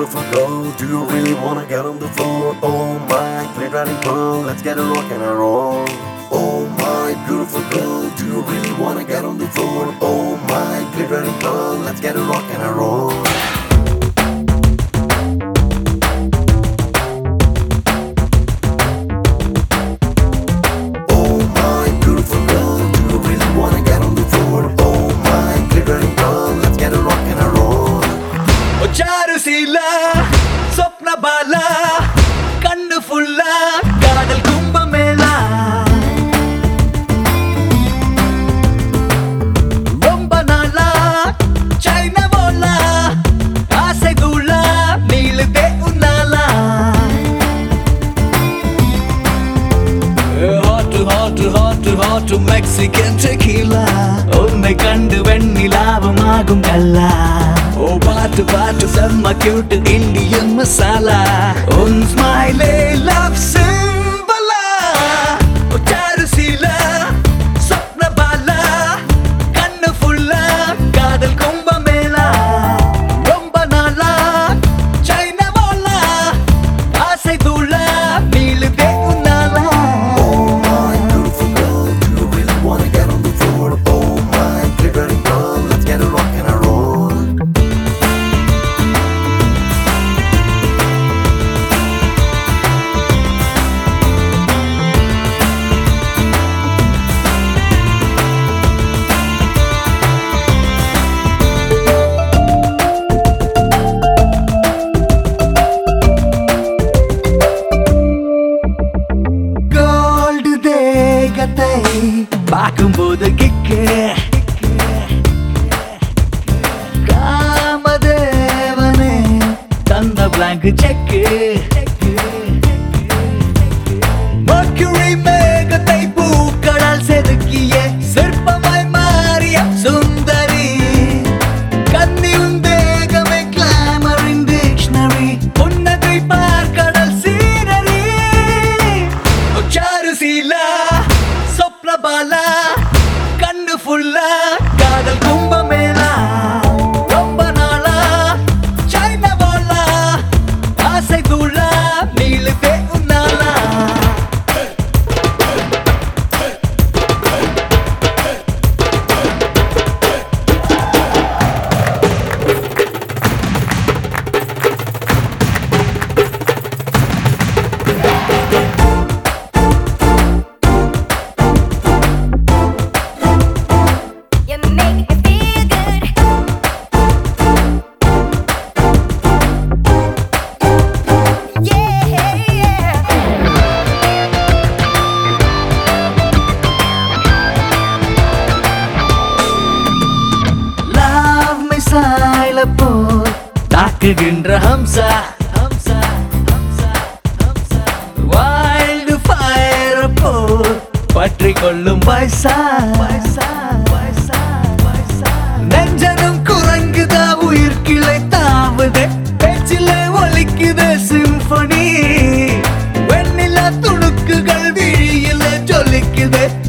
beautiful girl, do you really wanna get on the floor? Oh my, clear riding pearl, let's get a rock and a roll. Oh my, beautiful girl, do you really wanna get on the floor? Oh my, clear riding pearl, let's get a rock and a roll. Oh my, beautiful girl, do you really wanna get on the floor? Oh my, clear riding pearl, let's get a rock and a roll. Charusheela స్వప్న బాల కన్ను ఫుల్ల కాదల్ కుంభమేళ ரொம்ப நாளா சைன போல ஆசை தூள நீளுதே உன்னாலா hot hot hot hot Mexican tequila உன்னை கண்டு வெண்ணிலாவமாகும் கல்லா ஓ பாட்டு பாட்டு செம்ம கியூட் இந்தியன் மசாலா உன் ஸ்மைலே லவ் சிம்பலா ஓ சாருசீல சொப்ன பாலா கண்ணு ஃபுல்லா காதல் கும்பமேளா ரொம்ப நாளா சைனா போலா ஆசை தூள நீளுதே உன்னாலா Oh my, beautiful girl, do you really wanna get on the floor? Oh my, clear riding pearl, let's get a rock and a roll. Gold தேகத்தை பார்க்கும்போது கிக்கு காமதேவனே தந்த பிளாங்க் செக்கு மர்க்குரி மேகத்தை பூக்களால் செதுக்கிய சிற்பமாய் மாறிய சுந்தரி கன்னி உன் தேகமே கிளாமரின் டிக்ஷனரி புன்னகை பார்க்கடல் சீனரி சாருசீலா சொப்னபாலா கண்ணு ஃபுல்லா காதல் கும்பமேளா ரொம்ப நாளா சைனா போலா ஆசை தூளா நீளுதே உன்னாலா You make me feel good. Yeah, yeah. Love மிசைல போ தாக்குகின்ற ஹம்சா ஹம்சா ஹம்சா ஹம்சா வைல்டு ஃபயர் போ பற்றி கொள்ளும் வயசா வயசா வயசா வயசா நெஞ்சனும் குரங்குதா உயிர் கிளை தாவுதே பேச்சில ஒலிக்குது சிம்பனி வெண்ணிலா துணுக்குகள் விழியில ஜொலிக்குது